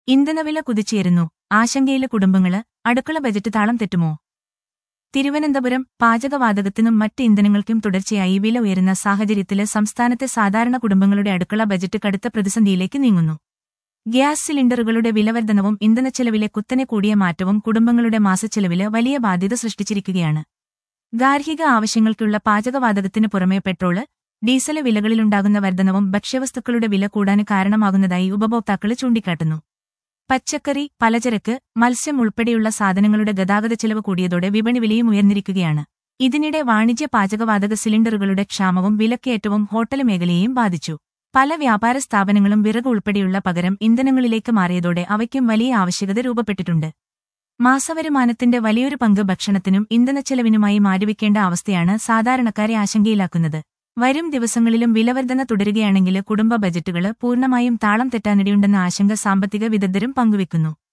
ഇന്ധനവില കുതിച്ചുയരുന്നു ആശങ്കയിലെ കുടുംബങ്ങള് അടുക്കള ബജറ്റ് താളം തെറ്റുമോ തിരുവനന്തപുരം പാചകവാതകത്തിനും മറ്റ് ഇന്ധനങ്ങൾക്കും തുടർച്ചയായി വില ഉയരുന്ന സാഹചര്യത്തില് സംസ്ഥാനത്തെ സാധാരണ കുടുംബങ്ങളുടെ അടുക്കള ബജറ്റ് കടുത്ത പ്രതിസന്ധിയിലേക്ക് നീങ്ങുന്നു ഗ്യാസ് സിലിണ്ടറുകളുടെ വിലവർദ്ധനവും ഇന്ധനച്ചെലവിലെ കുത്തനെ കൂടിയ മാറ്റവും കുടുംബങ്ങളുടെ മാസച്ചെലവില് വലിയ ബാധ്യത സൃഷ്ടിച്ചിരിക്കുകയാണ് ഗാർഹിക ആവശ്യങ്ങൾക്കുള്ള പാചകവാതകത്തിന് പുറമെ പെട്രോള് ഡീസല് വിലകളിലുണ്ടാകുന്ന വർധനവും ഭക്ഷ്യവസ്തുക്കളുടെ വില കൂടാന് കാരണമാകുന്നതായി ഉപഭോക്താക്കള് ചൂണ്ടിക്കാട്ടുന്നു പച്ചക്കറി പലചരക്ക് മത്സ്യം ഉൾപ്പെടെയുള്ള സാധനങ്ങളുടെ ഗതാഗത ചെലവ് കൂടിയതോടെ വിപണി വിലയും ഉയർന്നിരിക്കുകയാണ് ഇതിനിടെ വാണിജ്യ പാചകവാതക സിലിണ്ടറുകളുടെ ക്ഷാമവും വിലക്കയറ്റവും ഹോട്ടൽ മേഖലയെയും ബാധിച്ചു പല വ്യാപാര സ്ഥാപനങ്ങളും വിറക് ഉൾപ്പെടെയുള്ള പകരം ഇന്ധനങ്ങളിലേക്ക് മാറിയതോടെ അവയ്ക്കും വലിയ ആവശ്യകത രൂപപ്പെട്ടിട്ടുണ്ട് മാസവരുമാനത്തിന്റെ വലിയൊരു പങ്ക് ഭക്ഷണത്തിനും ഇന്ധനച്ചെലവിനുമായി മാറ്റിവെക്കേണ്ട അവസ്ഥയാണ് സാധാരണക്കാരെ ആശങ്കയിലാക്കുന്നത് വരും ദിവസങ്ങളിലും വിലവർധന തുടരുകയാണെങ്കിൽ കുടുംബ ബജറ്റുകള് പൂർണ്ണമായും താളം തെറ്റാനിടയുണ്ടെന്ന ആശങ്ക സാമ്പത്തിക വിദഗ്ധരും പങ്കുവെക്കുന്നു